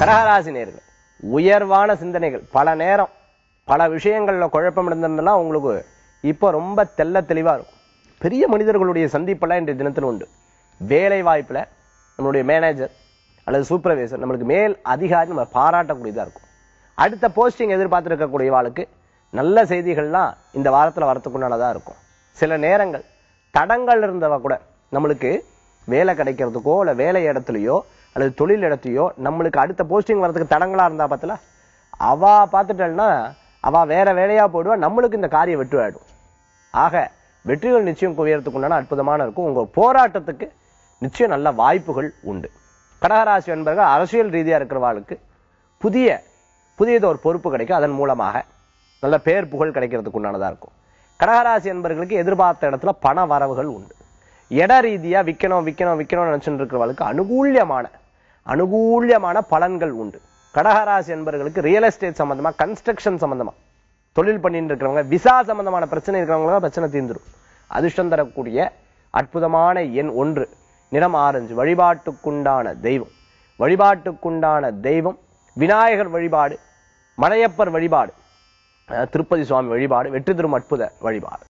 கடகராசி நேர்கள் உயர்வான சிந்தனைகள் பல நேரம் பல விஷயங்கள்ல குழப்பம் இருந்ததுலாம் உங்களுக்கு இப்போ ரொம்ப தெள்ள தெளிவா இருக்கும் பெரிய மனிதர்களுடைய சந்திப்பெல்லாம் இன்றைய தினத்தில் உண்டு வேலை வாய்ப்புல நம்மளுடைய மேனேஜர் அல்லது சூப்பர்வைசர் நம்மளுக்கு மேல் அதிகாரி நம்ம பாராட்டக்கூடியதா இருக்கும் அடுத்த போஸ்டிங் எதிர்பார்த்திருக்கக்கூடிய வாழ்க்கு நல்ல செய்திகள்லாம் இந்த வாரத்துல வரத்துக்குண்டானதா இருக்கும் சில நேரங்கள் தடங்கள் இருந்தவ கூட நம்மளுக்கு வேலை கிடைக்கிறதுக்கோ இல்ல வேலை இடத்துலயோ அல்லது தொழில் இடத்தையோ நம்மளுக்கு அடுத்த போஸ்டிங் வரதுக்கு தடங்களா இருந்தா பார்த்தல அவ பார்த்துட்டேன்னா அவ வேற வேலையா போயிடுவா நம்மளுக்கு இந்த காரியம் வெற்றி ஆயிடும் ஆக வெற்றிகள் நிச்சயம் குவியறதுக்கு உண்டான அற்புதமான இருக்கும் உங்க போராட்டத்துக்கு நிச்சயம் நல்ல வாய்ப்புகள் உண்டு கடகராசி என்பவர்கள் அரசியல் ரீதியா இருக்கிறவாளுக்கு புதிய புதியது ஒரு பொறுப்பு கிடைக்கும் அதன் மூலமாக நல்ல பேர் புகழ் கிடைக்கிறதுக்கு உண்டானதா இருக்கும் கடகராசி என்பவர்களுக்கு எதிர்பார்த்த இடத்துல பண வரவுகள் உண்டு இட ரீதியா விற்கணும் விற்கணும் விற்கணும்னு நினைச்சுட்டு இருக்கிறவர்களுக்கு அனுகூல்யமான அனுகூல்யமான பலன்கள் உண்டு கடகராசி என்பவர்களுக்கு ரியல் எஸ்டேட் சம்பந்தமா கன்ஸ்ட்ரக்ஷன் சம்பந்தமா தொழில் பண்ணிட்டு இருக்கிறவங்க விசா சம்பந்தமான பிரச்சனை இருக்கிறவங்க பிரச்சனை தீர்ந்துடும் அதிர்ஷ்டம் தரக்கூடிய அற்புதமான எண் ஒன்று நிறம் ஆரஞ்சு வழிபாட்டுக்குண்டான தெய்வம் வழிபாட்டுக்குண்டான தெய்வம் விநாயகர் வழிபாடு மலையப்பர் வழிபாடு அஹ் திருப்பதி சுவாமி வழிபாடு வெற்றி தரும் அற்புத வழிபாடு